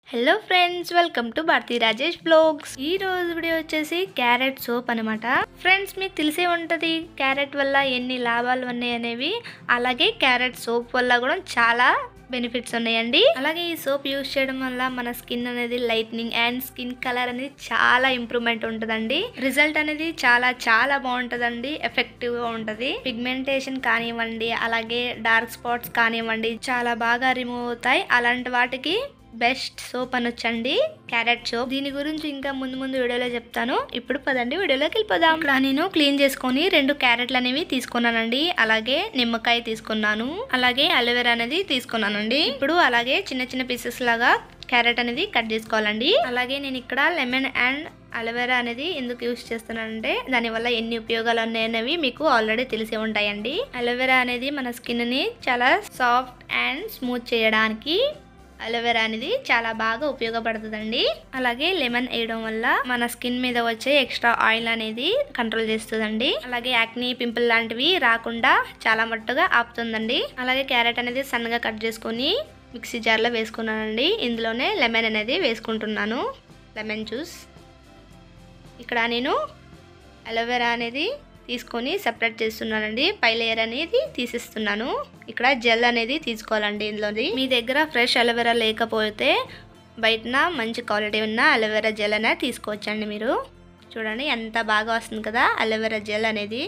hello friends welcome to Bharathi Rajesh blogs ఈ రోజు video వచ్చేసి క్యారెట్ సోప్ అనమాట ఫ్రెండ్స్ మీకు తెలిసే ఉంటది క్యారెట్ వల్ల ఎన్ని లాభాలు ఉన్నాయి అనేవి అలాగే క్యారెట్ సోప్ వల్ల కూడా చాలా బెనిఫిట్స్ ఉన్నాయండి అలాగే ఈ సోప్ యూస్ చేయడం వల్ల మన స్కిన్ అనేది లైట్నింగ్ అండ్ స్కిన్ కలర్ అనేది చాలా ఇంప్రూవ్మెంట్ ఉంటుందండి రిజల్ట్ అనేది చాలా చాలా బాగుంటుందండి ఎఫెక్టివ్ గా ఉంటది పిగ్మెంటేషన్ కానివ్వండి అలాగే డార్క్ స్పాట్స్ కానివ్వండి చాలా బాగా రిమూవ్ అవుతాయి అలాంటి వాటికి బెస్ట్ సోప్ అనొచ్చండి క్యారెట్ సోప్ దీని గురించి ఇంకా ముందు ముందు వీడియోలో చెప్తాను ఇప్పుడు పదండి వీడియోలోకి వెళ్ళిపోదాం ఇక్కడ నేను క్లీన్ చేసుకొని రెండు క్యారెట్లు అనేవి తీసుకున్నానండి అలాగే నిమ్మకాయ తీసుకున్నాను అలాగే అలోవెరా అనేది తీసుకున్నానండి ఇప్పుడు అలాగే చిన్న చిన్న పీసెస్ లాగా క్యారెట్ అనేది కట్ చేసుకోవాలండి అలాగే నేను ఇక్కడ లెమన్ అండ్ అలోవెరా అనేది ఎందుకు యూస్ చేస్తున్నానంటే దానివల్ల ఎన్ని ఉపయోగాలు ఉన్నాయనేవి మీకు ఆల్రెడీ తెలిసే ఉంటాయండి అలోవెరా అనేది మన స్కిన్ ని చాలా సాఫ్ట్ అండ్ స్మూత్ చేయడానికి అలోవెరా అనేది చాలా బాగా ఉపయోగపడుతుందండి అలాగే లెమన్ వేయడం వల్ల మన స్కిన్ మీద వచ్చే ఎక్స్ట్రా ఆయిల్ అనేది కంట్రోల్ చేస్తుందండి అలాగే యాక్ని పింపుల్ లాంటివి రాకుండా చాలా మట్టుగా ఆపుతుందండి అలాగే క్యారెట్ అనేది సన్నగా కట్ చేసుకొని మిక్సీ జార్లో వేసుకున్నానండి ఇందులోనే లెమన్ అనేది వేసుకుంటున్నాను లెమన్ జ్యూస్ ఇక్కడ నేను అలోవెరా అనేది తీసుకొని సెపరేట్ చేస్తున్నానండి పై లేయర్ అనేది తీసిస్తున్నాను ఇక్కడ జెల్ అనేది తీసుకోవాలండి ఇందులోది మీ దగ్గర ఫ్రెష్ అలోవెరా లేకపోతే బయటన మంచి క్వాలిటీ ఉన్న అలోవెరా జెల్ అనేది తీసుకోవచ్చండి మీరు చూడండి ఎంత బాగా వస్తుంది కదా అలోవెరా జెల్ అనేది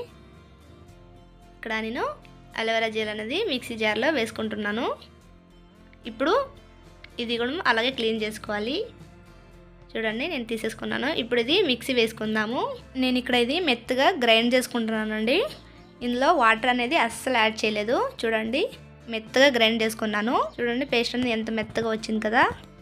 ఇక్కడ నేను అలోవెరా జెల్ అనేది మిక్సీ జార్లో వేసుకుంటున్నాను ఇప్పుడు ఇది కూడా అలాగే క్లీన్ చేసుకోవాలి చూడండి నేను తీసేసుకున్నాను ఇప్పుడు ఇది మిక్సీ వేసుకుందాము నేను ఇక్కడ ఇది మెత్తగా గ్రైండ్ చేసుకుంటున్నానండి ఇందులో వాటర్ అనేది అస్సలు యాడ్ చేయలేదు చూడండి మెత్తగా గ్రైండ్ చేసుకున్నాను చూడండి పేస్ట్ అనేది ఎంత మెత్తగా వచ్చింది కదా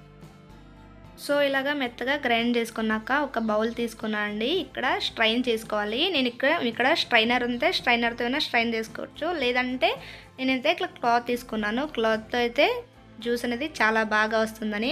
సో ఇలాగా మెత్తగా గ్రైండ్ చేసుకున్నాక ఒక బౌల్ తీసుకున్నానండి ఇక్కడ స్ట్రైన్ చేసుకోవాలి నేను ఇక్కడ ఇక్కడ స్ట్రైనర్ ఉంటే స్ట్రైనర్తో అయినా స్ట్రైన్ చేసుకోవచ్చు లేదంటే నేనైతే ఇట్లా క్లాత్ తీసుకున్నాను క్లాత్తో అయితే జ్యూస్ అనేది చాలా బాగా వస్తుందని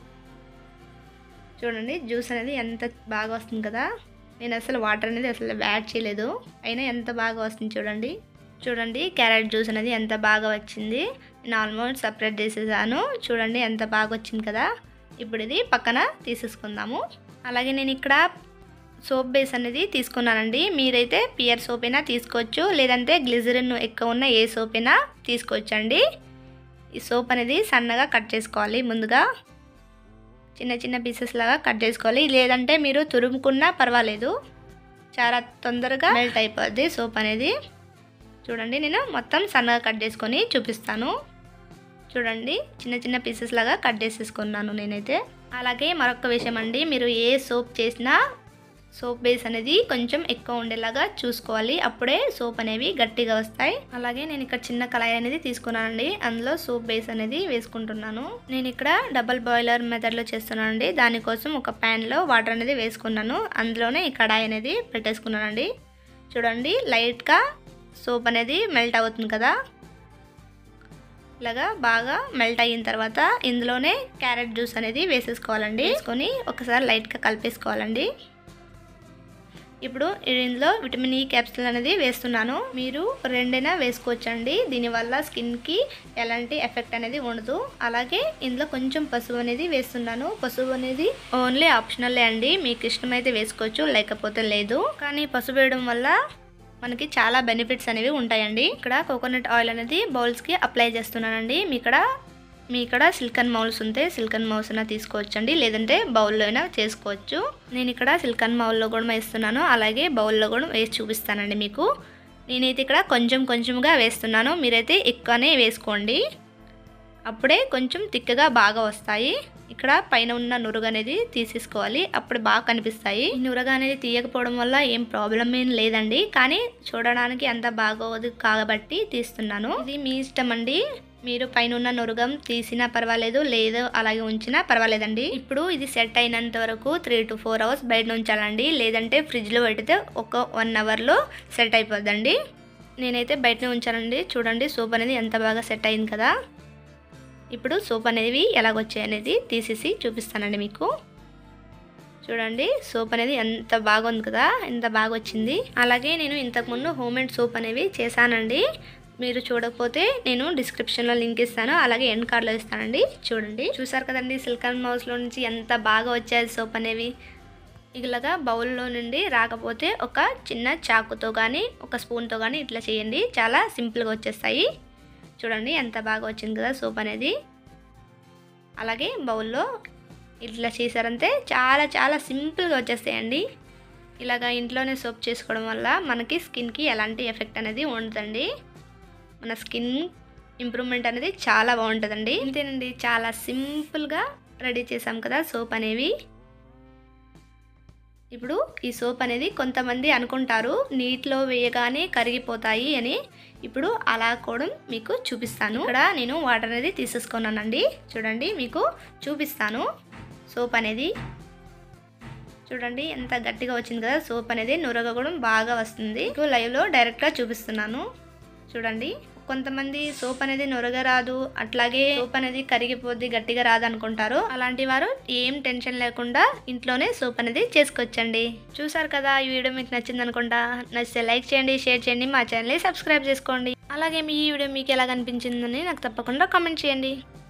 చూడండి జ్యూస్ అనేది ఎంత బాగా వస్తుంది కదా నేను అసలు వాటర్ అనేది అసలు యాడ్ చేయలేదు అయినా ఎంత బాగా వస్తుంది చూడండి చూడండి క్యారెట్ జ్యూస్ అనేది ఎంత బాగా వచ్చింది నేను ఆల్మోస్ట్ సపరేట్ చేసేసాను చూడండి ఎంత బాగా వచ్చింది కదా ఇప్పుడు ఇది పక్కన తీసేసుకుందాము అలాగే నేను ఇక్కడ సోప్ బేస్ అనేది తీసుకున్నానండి మీరైతే పియర్ సోప్ అయినా తీసుకోవచ్చు లేదంటే గ్లిజరిన్ ఎక్కువ ఉన్న ఏ సోప్ అయినా తీసుకోవచ్చండి ఈ సోప్ అనేది సన్నగా కట్ చేసుకోవాలి ముందుగా చిన్న చిన్న పీసెస్ లాగా కట్ చేసుకోవాలి లేదంటే మీరు తురుముకున్నా పర్వాలేదు చాలా తొందరగా మెల్ట్ అయిపోద్ది సోప్ అనేది చూడండి నేను మొత్తం సన్నగా కట్ చేసుకొని చూపిస్తాను చూడండి చిన్న చిన్న పీసెస్ లాగా కట్ చేసేసుకున్నాను నేనైతే అలాగే మరొక విషయం అండి మీరు ఏ సోప్ చేసినా సోప్ బేస్ అనేది కొంచెం ఎక్కువ ఉండేలాగా చూసుకోవాలి అప్పుడే సోప్ అనేవి గట్టిగా వస్తాయి అలాగే నేను ఇక్కడ చిన్న కళాయి అనేది తీసుకున్నానండి అందులో సోప్ బేస్ అనేది వేసుకుంటున్నాను నేను ఇక్కడ డబల్ బాయిలర్ మెథడ్లో చేస్తున్నానండి దానికోసం ఒక ప్యాన్లో వాటర్ అనేది వేసుకున్నాను అందులోనే ఈ కడాయి అనేది పెట్టేసుకున్నానండి చూడండి లైట్గా సోప్ అనేది మెల్ట్ అవుతుంది కదా ఇలాగా బాగా మెల్ట్ అయిన తర్వాత ఇందులోనే క్యారెట్ జ్యూస్ అనేది వేసేసుకోవాలండి వేసుకొని ఒకసారి లైట్గా కలిపేసుకోవాలండి ఇప్పుడు ఇందులో విటమిన్ ఈ క్యాప్సిల్ అనేది వేస్తున్నాను మీరు రెండైనా వేసుకోవచ్చండి దీనివల్ల స్కిన్కి ఎలాంటి ఎఫెక్ట్ అనేది ఉండదు అలాగే ఇందులో కొంచెం పసుపు అనేది వేస్తున్నాను పసుపు అనేది ఓన్లీ ఆప్షనల్లే అండి మీకు ఇష్టమైతే వేసుకోవచ్చు లేకపోతే లేదు కానీ పసుపు వేయడం వల్ల మనకి చాలా బెనిఫిట్స్ అనేవి ఉంటాయండి ఇక్కడ కోకోనట్ ఆయిల్ అనేది బౌల్స్కి అప్లై చేస్తున్నానండి మీ ఇక్కడ మీ ఇక్కడ సిల్కన్ మౌల్స్ ఉంటే సిల్కన్ మౌల్స్ అయినా తీసుకోవచ్చండి లేదంటే బౌల్లో అయినా చేసుకోవచ్చు నేను ఇక్కడ సిల్కన్ మౌల్లో కూడా వేస్తున్నాను అలాగే బౌల్లో కూడా వేసి చూపిస్తానండి మీకు నేనైతే ఇక్కడ కొంచెం కొంచెంగా వేస్తున్నాను మీరైతే ఎక్కువనే వేసుకోండి అప్పుడే కొంచెం తిక్కగా బాగా వస్తాయి ఇక్కడ పైన ఉన్న నురుగ అనేది తీసేసుకోవాలి అప్పుడు బాగా కనిపిస్తాయి ఈ నురగ అనేది తీయకపోవడం వల్ల ఏం ప్రాబ్లం ఏం లేదండి కానీ చూడడానికి అంత బాగోదు కాబట్టి తీస్తున్నాను ఇది మీ ఇష్టం అండి మీరు పైన ఉన్న నురుగం తీసినా పర్వాలేదు లేదు అలాగే ఉంచినా పర్వాలేదండి ఇప్పుడు ఇది సెట్ అయినంత వరకు త్రీ టు ఫోర్ అవర్స్ బయట ఉంచాలండి లేదంటే ఫ్రిడ్జ్లో పెడితే ఒక వన్ అవర్లో సెట్ అయిపోద్దండి నేనైతే బయటనే ఉంచానండి చూడండి సోప్ అనేది ఎంత బాగా సెట్ అయింది కదా ఇప్పుడు సోప్ అనేవి ఎలాగొచ్చాయి అనేది తీసేసి చూపిస్తానండి మీకు చూడండి సోప్ అనేది ఎంత బాగుంది కదా ఎంత బాగా వచ్చింది అలాగే నేను ఇంతకుముందు హోమ్ మేడ్ సోప్ అనేవి చేశానండి మీరు చూడకపోతే నేను డిస్క్రిప్షన్లో లింక్ ఇస్తాను అలాగే ఎండ్ కార్డ్లో ఇస్తానండి చూడండి చూసారు కదండి సిల్కాన్ మౌస్లో నుంచి ఎంత బాగా వచ్చాయి సోప్ అనేవి ఇలాగా బౌల్లో నుండి రాకపోతే ఒక చిన్న చాకుతో కానీ ఒక స్పూన్తో కానీ ఇట్లా చేయండి చాలా సింపుల్గా వచ్చేస్తాయి చూడండి ఎంత బాగా వచ్చింది కదా సోప్ అనేది అలాగే బౌల్లో ఇట్లా చేశారంటే చాలా చాలా సింపుల్గా వచ్చేస్తాయండి ఇలాగా ఇంట్లోనే సోప్ చేసుకోవడం వల్ల మనకి స్కిన్కి ఎలాంటి ఎఫెక్ట్ అనేది ఉండదండి మన స్కిన్ ఇంప్రూవ్మెంట్ అనేది చాలా బాగుంటుందండి ఇంతేనండి చాలా సింపుల్గా రెడీ చేసాం కదా సోప్ అనేవి ఇప్పుడు ఈ సోప్ అనేది కొంతమంది అనుకుంటారు నీటిలో వేయగానే కరిగిపోతాయి అని ఇప్పుడు అలా కూడా మీకు చూపిస్తాను ఇక్కడ నేను వాటర్ అనేది తీసేసుకున్నానండి చూడండి మీకు చూపిస్తాను సోప్ అనేది చూడండి ఎంత గట్టిగా వచ్చింది కదా సోప్ అనేది నురగ కూడా బాగా వస్తుంది మీకు లైవ్లో డైరెక్ట్గా చూపిస్తున్నాను చూడండి కొంతమంది సోప్ అనేది నొరగ రాదు అట్లాగే సోప్ అనేది కరిగిపోద్ది గట్టిగా రాదు అనుకుంటారు అలాంటి వారు ఏం టెన్షన్ లేకుండా ఇంట్లోనే సోప్ అనేది చేసుకోవచ్చండి చూసారు కదా ఈ వీడియో మీకు నచ్చింది అనుకుంటా నచ్చితే లైక్ చేయండి షేర్ చేయండి మా ఛానల్ని సబ్స్క్రైబ్ చేసుకోండి అలాగే మీ ఈ వీడియో మీకు ఎలా కనిపించిందని నాకు తప్పకుండా కామెంట్ చేయండి